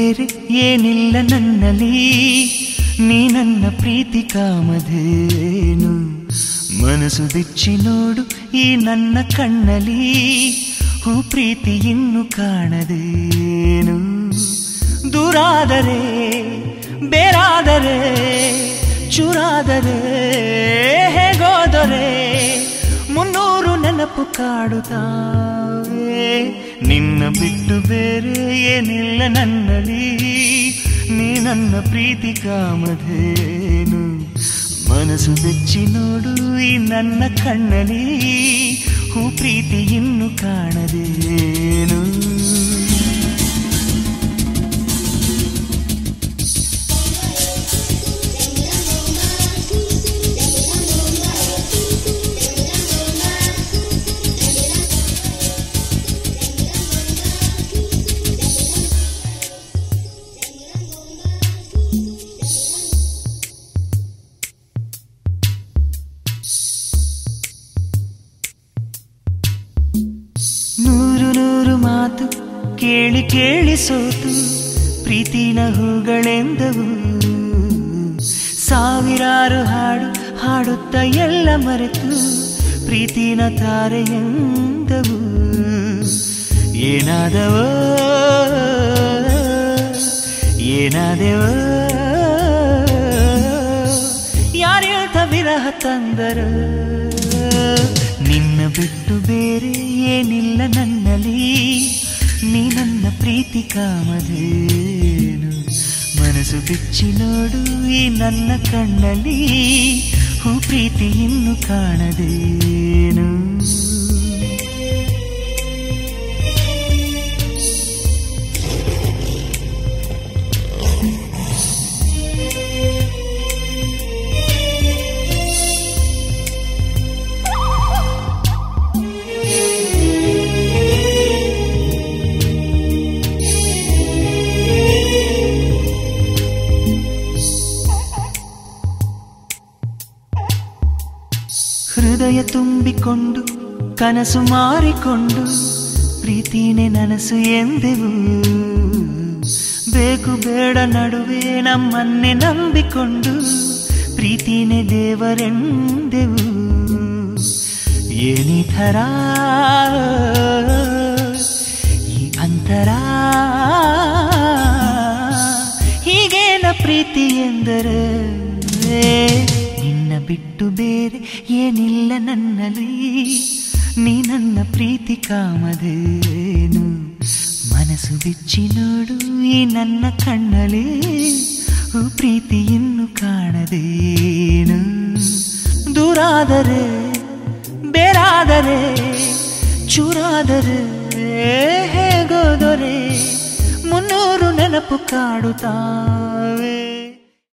ಬೇರೆ ಏನಿಲ್ಲ ನನ್ನಲ್ಲಿ ನೀ ನನ್ನ ಪ್ರೀತಿ ಕಾಮಧೇನು ಮನಸ್ಸು ಬಿಚ್ಚಿ ನೋಡು ಈ ನನ್ನ ಕಣ್ಣಲ್ಲಿ ಹೂ ಪ್ರೀತಿ ಇನ್ನು ಕಾಣದೇನು ದೂರಾದರೆ ಬೇರಾದರೆ ಚೂರಾದರೆ ಹೇಗೋದರೆ ಮುನ್ನೂರು ನೆನಪು ಕಾಡುತ್ತಾವೆ ನಿನ್ನ ಬಿಟ್ಟು ಬೇರೆ ಏನಿಲ್ಲ ನನ್ನಲ್ಲಿ ನೀ ನನ್ನ ಪ್ರೀತಿ ಕಾಮಧೇನು ಮನಸ್ಸು ಬೆಚ್ಚಿ ನೋಡು ಈ ನನ್ನ ಕಣ್ಣಲ್ಲಿ ಹೂ ಪ್ರೀತಿ ಇನ್ನು ಕಾಣದೇನು ನೂರು ನೂರು ಮಾತು ಕೇಳಿ ಕೇಳಿ ಸೋತು ಪ್ರೀತಿನ ಹೂಗಳೆಂದವು ಸಾವಿರಾರು ಹಾಡು ಹಾಡುತ್ತ ಎಲ್ಲ ಮರೆತು ಪ್ರೀತಿನ ತಾರೆಯೆಂದವು ಏನಾದವೋ ಏನಾದೆವೋ ಯಾರೇಳ್ತ ವಿರಹ ತಂದರ ನಿನ್ನ ಬಿಟ್ಟು ಬೇರೆ ಏನಿಲ್ಲ ನನ್ನಲ್ಲಿ ನೀ ನನ್ನ ಪ್ರೀತಿ ಕಾಮಧೇನು ಮನಸ್ಸು ಬಿಚ್ಚಿ ನೋಡು ಈ ನನ್ನ ಕಣ್ಣಲ್ಲಿ ಹೂ ಪ್ರೀತಿ ಇನ್ನು ಕಾಣದೇನು ಹೃದಯ ತುಂಬಿಕೊಂಡು ಕನಸು ಮಾರಿಕೊಂಡು ಪ್ರೀತಿನೇ ನನಸು ಎಂದೆವು ಬೇಕು ಬೇಡ ನಡುವೆ ನಮ್ಮನ್ನೇ ನಂಬಿಕೊಂಡು ಪ್ರೀತಿನೇ ದೇವರೆಂದೆವು ಏನಿ ಥರ ಈ ಅಂತರ ಹೀಗೇನ ಪ್ರೀತಿ ಎಂದರೆ ನಿನ್ನ ಬಿಟ್ಟು ಬೇರೆ ಏನಿಲ್ಲ ನನ್ನಲ್ಲಿ ನೀ ನನ್ನ ಪ್ರೀತಿ ಕಾಮಧೇನು ಮನಸ್ಸು ಬಿಚ್ಚಿ ನೋಡು ಈ ನನ್ನ ಕಣ್ಣಲ್ಲಿ ಹೂ ಪ್ರೀತಿ ಇನ್ನು ಕಾಣದೇನು ದೂರಾದರೆ ಬೇರಾದರೆ ಚೂರಾದರೆ ಹೇಗೋದರೆ ಮುನ್ನೂರು ನೆನಪು ಕಾಡುತ್ತಾ